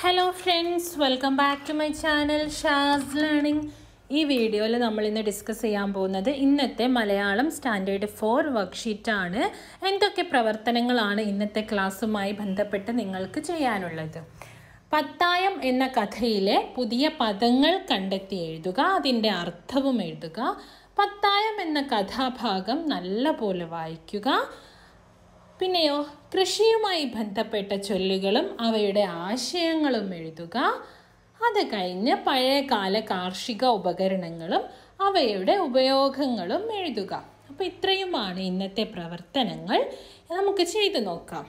hello friends welcome back to my channel Sha's learning ഈ വീഡിയോയിൽ നമ്മൾ ഇന്ന് ഡിസ്കസ് ചെയ്യാൻ പോകുന്നത് ഇന്നത്തെ മലയാളം സ്റ്റാൻഡേർഡ് ഫോർ വർക്ക്ഷീറ്റാണ് എന്തൊക്കെ പ്രവർത്തനങ്ങളാണ് ഇന്നത്തെ ക്ലാസ്സുമായി ബന്ധപ്പെട്ട് നിങ്ങൾക്ക് ചെയ്യാനുള്ളത് പത്തായം എന്ന കഥയിലെ പുതിയ പദങ്ങൾ കണ്ടെത്തി എഴുതുക അതിൻ്റെ അർത്ഥവും എഴുതുക പത്തായം എന്ന കഥാഭാഗം നല്ലപോലെ വായിക്കുക പിന്നെയോ കൃഷിയുമായി ബന്ധപ്പെട്ട ചൊല്ലുകളും അവയുടെ ആശയങ്ങളും എഴുതുക അത് കഴിഞ്ഞ് പഴയകാല കാർഷിക ഉപകരണങ്ങളും അവയുടെ ഉപയോഗങ്ങളും എഴുതുക അപ്പോൾ ഇത്രയുമാണ് ഇന്നത്തെ പ്രവർത്തനങ്ങൾ നമുക്ക് ചെയ്തു നോക്കാം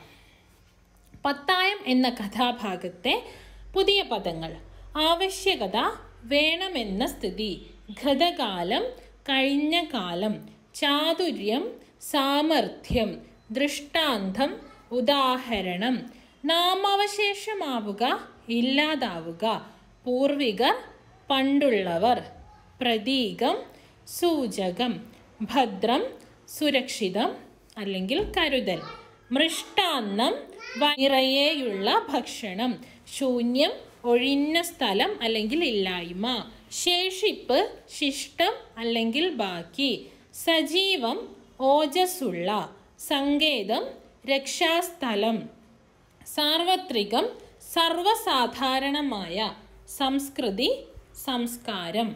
പത്തായം എന്ന കഥാഭാഗത്തെ പുതിയ പദങ്ങൾ ആവശ്യകത വേണമെന്ന സ്ഥിതി ഗതകാലം കഴിഞ്ഞ കാലം ചാതുര്യം സാമർഥ്യം ദൃഷ്ടാന്തം ഉദാഹരണം നാമാവശേഷമാവുക ഇല്ലാതാവുക പൂർവികർ പണ്ടുള്ളവർ പ്രതീകം സൂചകം ഭദ്രം സുരക്ഷിതം അല്ലെങ്കിൽ കരുതൽ മൃഷ്ടാന്നം നിറയെയുള്ള ഭക്ഷണം ശൂന്യം ഒഴിഞ്ഞ സ്ഥലം അല്ലെങ്കിൽ ഇല്ലായ്മ ശേഷിപ്പ് ശിഷ്ടം അല്ലെങ്കിൽ ബാക്കി സജീവം ഓജസ്സുള്ള സങ്കേതം രക്ഷാസ്ഥലം സാർവത്രികം സർവസാധാരണമായ സംസ്കൃതി സംസ്കാരം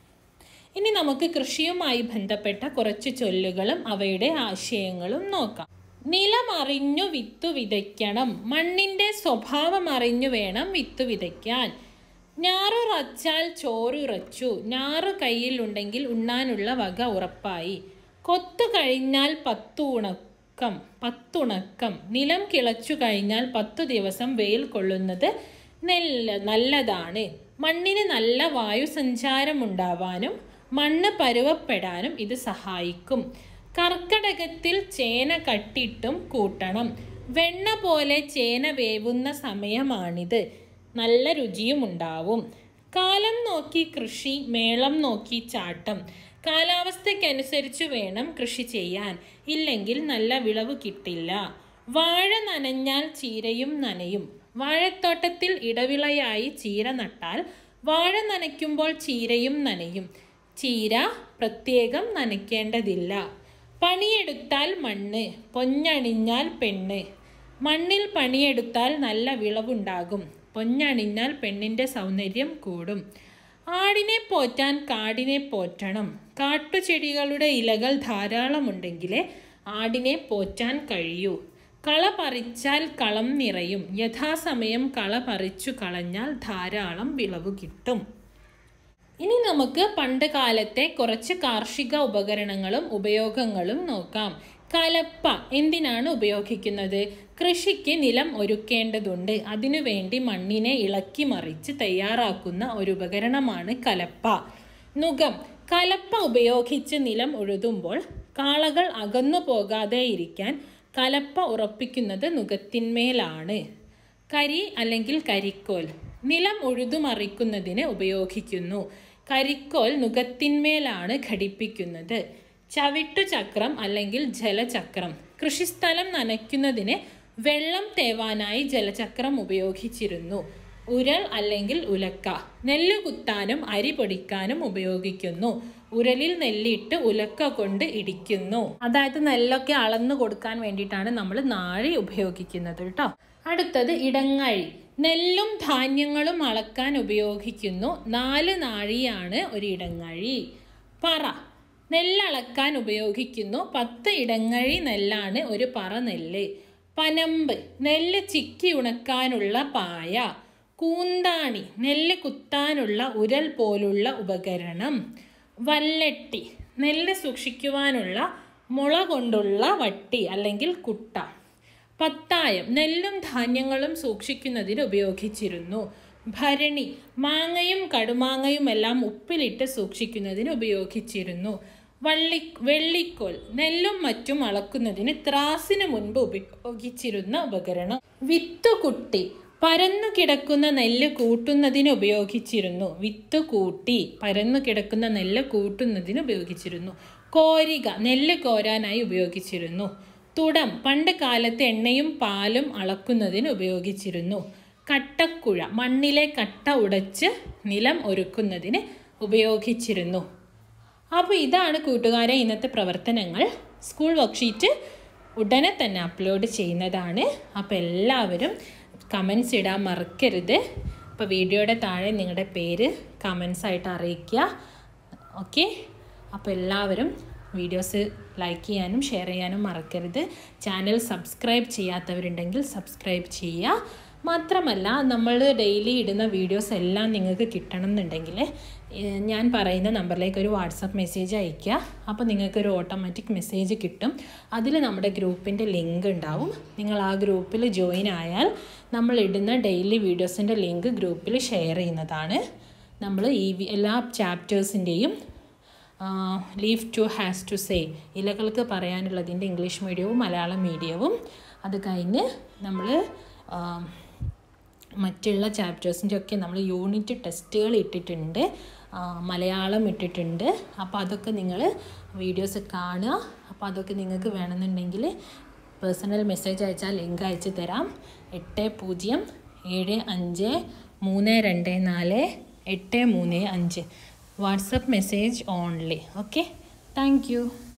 ഇനി നമുക്ക് കൃഷിയുമായി ബന്ധപ്പെട്ട കുറച്ച് ചൊല്ലുകളും അവയുടെ ആശയങ്ങളും നോക്കാം നിലമറിഞ്ഞു വിത്തു വിതയ്ക്കണം മണ്ണിൻ്റെ സ്വഭാവം അറിഞ്ഞു വേണം വിത്തു വിതയ്ക്കാൻ ഞാറുറച്ചാൽ ചോറുറച്ചു ഞാറ് കയ്യിലുണ്ടെങ്കിൽ ഉണ്ണാനുള്ള വക ഉറപ്പായി കൊത്തു കഴിഞ്ഞാൽ പത്തുണക്കം പത്തുണക്കം നിലം കിളച്ചു കഴിഞ്ഞാൽ പത്തു ദിവസം വെയിൽ കൊള്ളുന്നത് നെല്ല നല്ലതാണ് മണ്ണിന് നല്ല വായുസഞ്ചാരം ഉണ്ടാവാനും മണ്ണ് പരുവപ്പെടാനും ഇത് സഹായിക്കും കർക്കടകത്തിൽ ചേന കട്ടിട്ടും കൂട്ടണം വെണ്ണ പോലെ ചേന വേവുന്ന സമയമാണിത് നല്ല രുചിയും ഉണ്ടാവും കാലം നോക്കി കൃഷി മേളം നോക്കി ചാട്ടം കാലാവസ്ഥയ്ക്കനുസരിച്ച് വേണം കൃഷി ചെയ്യാൻ ഇല്ലെങ്കിൽ നല്ല വിളവ് കിട്ടില്ല വാഴ നനഞ്ഞാൽ ചീരയും നനയും വാഴത്തോട്ടത്തിൽ ഇടവിളയായി ചീര നട്ടാൽ വാഴ നനയ്ക്കുമ്പോൾ ചീരയും നനയും ചീര പ്രത്യേകം നനയ്ക്കേണ്ടതില്ല പണിയെടുത്താൽ മണ്ണ് പൊന്നണിഞ്ഞാൽ പെണ്ണ് മണ്ണിൽ പണിയെടുത്താൽ നല്ല വിളവുണ്ടാകും പൊന്നണിഞ്ഞാൽ പെണ്ണിൻ്റെ സൗന്ദര്യം കൂടും ആടിനെ പോറ്റാൻ കാടിനെ പോറ്റണം കാട്ടുചെടികളുടെ ഇലകൾ ധാരാളമുണ്ടെങ്കിലേ ആടിനെ പോറ്റാൻ കഴിയൂ കള പറിച്ചാൽ കളം നിറയും യഥാസമയം കള പറിച്ചു കളഞ്ഞാൽ ധാരാളം വിളവ് കിട്ടും ഇനി നമുക്ക് പണ്ട് കാലത്തെ കുറച്ച് കാർഷിക ഉപകരണങ്ങളും ഉപയോഗങ്ങളും നോക്കാം കലപ്പ എന്തിനാണ് ഉപയോഗിക്കുന്നത് കൃഷിക്ക് നിലം ഒരുക്കേണ്ടതുണ്ട് അതിനുവേണ്ടി മണ്ണിനെ ഇളക്കി മറിച്ച് തയ്യാറാക്കുന്ന ഒരു ഉപകരണമാണ് കലപ്പ നുകം കലപ്പ ഉപയോഗിച്ച് നിലം ഉഴുതുമ്പോൾ കാളകൾ അകന്നു പോകാതെ ഇരിക്കാൻ കലപ്പ ഉറപ്പിക്കുന്നത് നുകത്തിന്മേലാണ് കരി അല്ലെങ്കിൽ കരിക്കോൽ നിലം ഉഴുതുമറിക്കുന്നതിന് ഉപയോഗിക്കുന്നു കരിക്കോൽ നുകത്തിന്മേലാണ് ഘടിപ്പിക്കുന്നത് ചവിട്ടുചക്രം അല്ലെങ്കിൽ ജലചക്രം കൃഷിസ്ഥലം നനയ്ക്കുന്നതിന് വെള്ളം തേവാനായി ജലചക്രം ഉപയോഗിച്ചിരുന്നു ഉരൽ അല്ലെങ്കിൽ ഉലക്ക നെല്ല് കുത്താനും അരി പൊടിക്കാനും ഉപയോഗിക്കുന്നു ഉരലിൽ നെല്ലിട്ട് ഉലക്ക കൊണ്ട് ഇടിക്കുന്നു അതായത് നെല്ലൊക്കെ അളന്നു കൊടുക്കാൻ വേണ്ടിയിട്ടാണ് നമ്മൾ നാഴി ഉപയോഗിക്കുന്നത് കേട്ടോ അടുത്തത് ഇടങ്ങഴി നെല്ലും ധാന്യങ്ങളും അളക്കാൻ ഉപയോഗിക്കുന്നു നാല് നാഴിയാണ് ഒരു ഇടങ്ങഴി പറ നെല്ലളക്കാൻ ഉപയോഗിക്കുന്നു പത്ത് ഇടങ്ങഴി നെല്ലാണ് ഒരു പറ നെല്ല് പനമ്പ് നെല്ല് ചിക്കി ഉണക്കാനുള്ള പായ കൂന്താണി നെല്ല് കുത്താനുള്ള ഉരൽ പോലുള്ള ഉപകരണം വല്ലട്ടി നെല്ല് സൂക്ഷിക്കുവാനുള്ള മുള കൊണ്ടുള്ള വട്ടി അല്ലെങ്കിൽ കുട്ട പത്തായം നെല്ലും ധാന്യങ്ങളും സൂക്ഷിക്കുന്നതിന് ഉപയോഗിച്ചിരുന്നു ഭരണി മാങ്ങയും കടുമാങ്ങയും എല്ലാം ഉപ്പിലിട്ട് സൂക്ഷിക്കുന്നതിന് ഉപയോഗിച്ചിരുന്നു വള്ളി വെള്ളിക്കോൽ നെല്ലും മറ്റും അളക്കുന്നതിന് ത്രാസിന് മുൻപ് ഉപയോഗിച്ചിരുന്ന ഉപകരണം വിത്തുകുട്ടി പരന്നു കിടക്കുന്ന നെല്ല് കൂട്ടുന്നതിന് ഉപയോഗിച്ചിരുന്നു വിത്ത് കൂട്ടി പരന്നു കിടക്കുന്ന നെല്ല് കൂട്ടുന്നതിന് ഉപയോഗിച്ചിരുന്നു കോരിക നെല്ല് കോരാനായി ഉപയോഗിച്ചിരുന്നു തുടം പണ്ട് കാലത്ത് എണ്ണയും പാലും അളക്കുന്നതിന് ഉപയോഗിച്ചിരുന്നു കട്ടക്കുഴ മണ്ണിലെ കട്ട ഉടച്ച് നിലം ഒരുക്കുന്നതിന് ഉപയോഗിച്ചിരുന്നു അപ്പോൾ ഇതാണ് കൂട്ടുകാരെ ഇന്നത്തെ പ്രവർത്തനങ്ങൾ സ്കൂൾ വർക്ക്ഷീറ്റ് ഉടനെ തന്നെ അപ്ലോഡ് ചെയ്യുന്നതാണ് അപ്പോൾ എല്ലാവരും കമൻസ് ഇടാൻ മറക്കരുത് അപ്പോൾ വീഡിയോയുടെ താഴെ നിങ്ങളുടെ പേര് കമൻസ് ആയിട്ട് അറിയിക്കുക ഓക്കെ അപ്പോൾ എല്ലാവരും വീഡിയോസ് ലൈക്ക് ചെയ്യാനും ഷെയർ ചെയ്യാനും മറക്കരുത് ചാനൽ സബ്സ്ക്രൈബ് ചെയ്യാത്തവരുണ്ടെങ്കിൽ സബ്സ്ക്രൈബ് ചെയ്യുക മാത്രമല്ല നമ്മൾ ഡെയിലി ഇടുന്ന വീഡിയോസ് എല്ലാം നിങ്ങൾക്ക് കിട്ടണം എന്നുണ്ടെങ്കിൽ ഏഹ്, ഞാൻ പറയുന്ന നമ്പറിലേക്ക് ഒരു വാട്സപ്പ് മെസ്സേജ് അയയ്ക്കുക അപ്പോൾ നിങ്ങൾക്കൊരു ഓട്ടോമാറ്റിക് മെസ്സേജ് കിട്ടും അതിൽ നമ്മുടെ ഗ്രൂപ്പിൻ്റെ ലിങ്ക് ഉണ്ടാവും നിങ്ങൾ ആ ഗ്രൂപ്പിൽ ജോയിൻ ആയാൽ നമ്മൾ ഇടുന്ന ഡെയിലി വീഡിയോസിൻ്റെ ലിങ്ക് ഗ്രൂപ്പിൽ ഷെയർ ചെയ്യുന്നതാണ് നമ്മൾ ഈ വി- എല്ലാ ചാപ്റ്റേഴ്സിൻ്റെയും leave to has to say ഇലകൾക്ക് പറയാനുള്ളതിൻ്റെ ഇംഗ്ലീഷ് മീഡിയവും മലയാളം മീഡിയവും അത് കഴിഞ്ഞ് നമ്മൾ മറ്റുള്ള ചാപ്റ്റേഴ്സിൻ്റെ ഒക്കെ നമ്മൾ യൂണിറ്റ് ടെസ്റ്റുകൾ ഇട്ടിട്ടുണ്ട് ആ, മലയാളം ഇട്ടിട്ടുണ്ട് അപ്പോൾ അതൊക്കെ നിങ്ങൾ വീഡിയോസ് കാണുക അപ്പോൾ അതൊക്കെ നിങ്ങൾക്ക് വേണമെന്നുണ്ടെങ്കിൽ പേഴ്സണൽ മെസ്സേജ് അയച്ചാൽ ലിങ്ക് അയച്ചു തരാം എട്ട് പൂജ്യം ഏഴ് അഞ്ച് മൂന്ന് രണ്ട് നാല് എട്ട് മൂന്ന് അഞ്ച് WhatsApp message only okay thank U